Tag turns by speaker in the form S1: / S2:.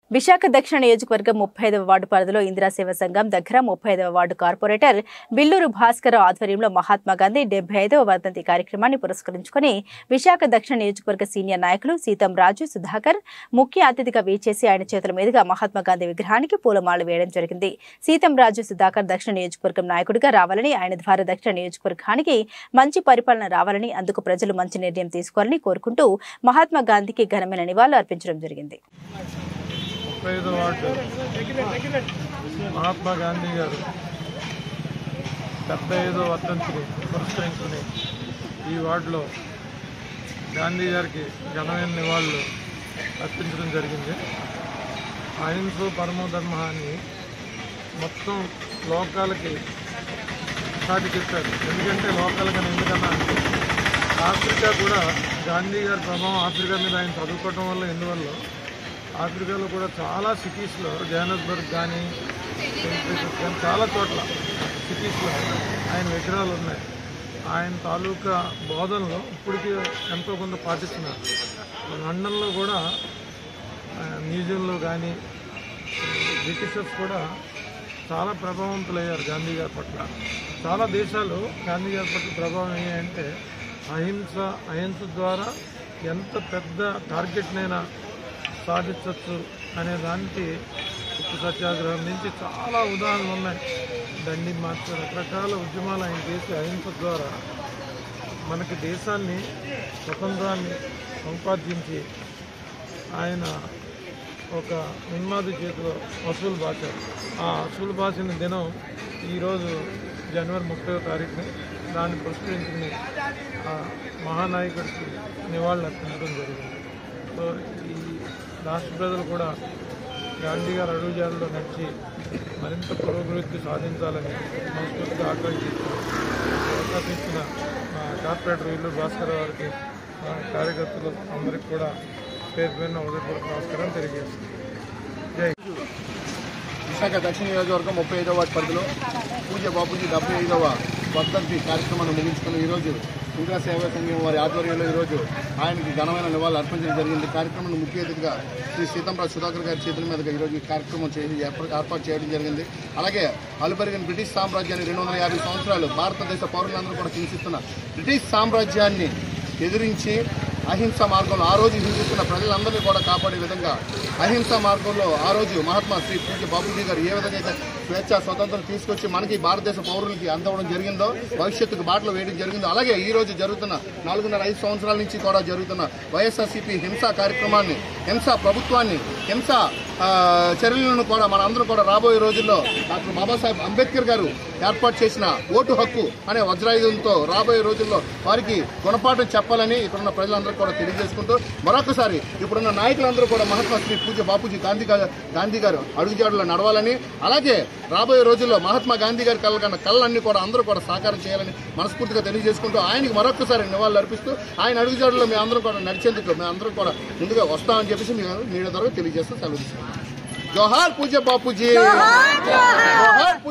S1: విశాఖ దక్షిణ నియోజకవర్గం ముప్పై ఐదవ వార్డు పరిధిలో ఇందిరా సేవ సంఘం దగ్గర ముప్పై ఐదవ వార్డు కార్పొరేటర్ బిల్లూరు భాస్కర్ ఆధ్వర్యంలో మహాత్మా గాంధీ డెబ్బై ఐదవ వర్ధంతి కార్యక్రమాన్ని పురస్కరించుకుని విశాఖ దక్షిణ నియోజకవర్గ సీనియర్ నాయకులు సీతం రాజు సుధాకర్ ముఖ్య అతిథిగా వీచేసి ఆయన చేతుల మీదుగా మహాత్మా గాంధీ విగ్రహానికి పూలమాలలు వేయడం జరిగింది సీతం రాజు సుధాకర్ దక్షిణ నియోజకవర్గం నాయకుడిగా రావాలని ఆయన ద్వారా దక్షిణ నియోజకవర్గానికి మంచి పరిపాలన రావాలని అందుకు ప్రజలు మంచి నిర్ణయం తీసుకోవాలని కోరుకుంటూ మహాత్మా గాంధీకి ఘనమైన నివాళులు అర్పించడం జరిగింది
S2: ముప్పై ఐదో వార్డు మహాత్మా గాంధీ గారు డెబ్బై ఐదో వర్ధంతిని పురస్కరించుకుని ఈ వార్డులో గాంధీ గారికి ఘనమైన నివాళులు అర్పించడం జరిగింది అహింస పరమో ధర్మ అని మొత్తం లోకాలకి సాటి చెప్పారు ఎందుకంటే లోకాలకి ఎందుకన్నా అంటే ఆఫ్రికా కూడా గాంధీ గారి ప్రభావం ఆఫ్రికా మీద ఆయన చదువుకోవటం వల్ల ఎందువల్ల ఆఫ్రికాలో కూడా చాలా సిటీస్లో జోహానస్బర్గ్ కానీ సెయింట్ పీటర్స్ కానీ చాలా చోట్ల సిటీస్లో ఆయన విగ్రహాలు ఉన్నాయి ఆయన తాలూకా బోధనలో ఇప్పటికీ ఎంతో కొంత పాటిస్తున్నారు లండన్లో కూడా ఆ, మ్యూజియంలో కానీ బ్రిటిషర్స్ కూడా చాలా ప్రభావవంతులయ్యారు గాంధీ గారి పట్ల చాలా దేశాలు గాంధీ గారి పట్ల ప్రభావం అయ్యాయంటే అహింస అహింస ద్వారా ఎంత పెద్ద టార్గెట్నైనా సాధించవచ్చు అనే దానికి ఉప్పు సత్యాగ్రహం నుంచి చాలా ఉదాహరణలు ఉన్నాయి దండి మార్చ రకరకాల ఉద్యమాలు ఆయన చేసి అహింస ద్వారా మనకి దేశాన్ని స్వతంత్రాన్ని సంపాదించి ఆయన ఒక ఉన్మాది చేతిలో వసూలు బాశారు ఆ వసూలు బాసిన దినం ఈరోజు జనవరి ముప్పై తారీఖున దాన్ని పురస్కరించుకుని ఆ మహానాయకుడికి నివాళులు అర్పించడం జరిగింది సో ఈ రాష్ట్ర ప్రజలు కూడా గాంధీ గారు అడుగుజాడలో నడిచి మరింత పురోభివృద్ధి సాధించాలని మనస్ఫూర్తిగా ఆకాంక్షిస్తున్నాం అవకాశం ఇచ్చిన మా కార్పొరేటర్ వీళ్ళు భాస్కర్ గారికి మా కార్యకర్తలు అందరికి కూడా పేరు పేరున ఉదయపూర్వక నమస్కారం తెలియజేస్తున్నాం జై
S3: విశాఖ దక్షిణ నియోజకవర్గం ముప్పై ఐదవ వార్డు పరిధిలో పూజ బాపూజీ డెబ్బై ఐదవ వర్ధంతి కార్యక్రమాన్ని ముగించుకుని ఈరోజు ఇందిరా సేవా సంఘం వారి ఆధ్వర్యంలో ఈరోజు ఆయనకి ఘనమైన నివాళులు అర్పించడం జరిగింది కార్యక్రమాన్ని ముఖ్య అతిథిగా శ్రీ సీతంరాజు సుధాకర్ గారి చేతుల మీదుగా ఈరోజు ఈ కార్యక్రమం చేసి ఏర్ప- ఏర్పాటు చేయడం జరిగింది అలాగే అలుపెరిగిన బ్రిటిష్ సామ్రాజ్యాన్ని రెండు వందల యాభై సంవత్సరాలు భారతదేశ పౌరులందరూ కూడా హింసిస్తున్న బ్రిటిష్ సామ్రాజ్యాన్ని ఎదిరించి అహింస మార్గంలో ఆ రోజు హింసిస్తున్న ప్రజలందరినీ కూడా కాపాడే విధంగా అహింస మార్గంలో ఆ రోజు మహాత్మా శ్రీ పూజ్య బాపూజీ గారు ఏ విధంగా అయితే స్వేచ్ఛ స్వతంత్రం తీసుకొచ్చి మనకి భారతదేశ పౌరులకి అందవడం జరిగిందో భవిష్యత్తుకు బాటలు వేయడం జరిగిందో అలాగే ఈ రోజు జరుగుతున్న నాలుగున్నర ఐదు సంవత్సరాల నుంచి కూడా జరుగుతున్న వైఎస్ఆర్సీపీ హింసా కార్యక్రమాన్ని హింసా ప్రభుత్వాన్ని హింస ఆ, చర్యలను కూడా మన అందరూ కూడా రాబోయే రోజుల్లో డాక్టర్ బాబాసాహెబ్ అంబేద్కర్ గారు ఏర్పాటు చేసిన ఓటు హక్కు అనే వజ్రాయుధంతో రాబోయే రోజుల్లో వారికి గుణపాఠం చెప్పాలని ఇక్కడున్న ప్రజలందరూ కూడా తెలియజేసుకుంటూ మరొకసారి ఇప్పుడున్న నాయకులందరూ కూడా మహాత్మా శ్రీ పూజ బాపూజీ గాంధీ గా- గాంధీ గారు అడుగుజాడులో నడవాలని అలాగే రాబోయే రోజుల్లో మహాత్మా గాంధీ గారి కళ్ళ కన్నా కళ్ళన్నీ కూడా అందరూ కూడా సాకారం చేయాలని మనస్ఫూర్తిగా తెలియజేసుకుంటూ ఆయనకి మరొకసారి నివాళులు అర్పిస్తూ ఆయన అడుగుజాడులో మేము అందరం కూడా నడిచేందుకు మేము అందరం కూడా ముందుగా వస్తామని చెప్పేసి మేము మీడియా ద్వారా తెలియజేస్తూ సెలవు తీసుకుంటాం జోహార్ పూజ బాపూజీ జోహార్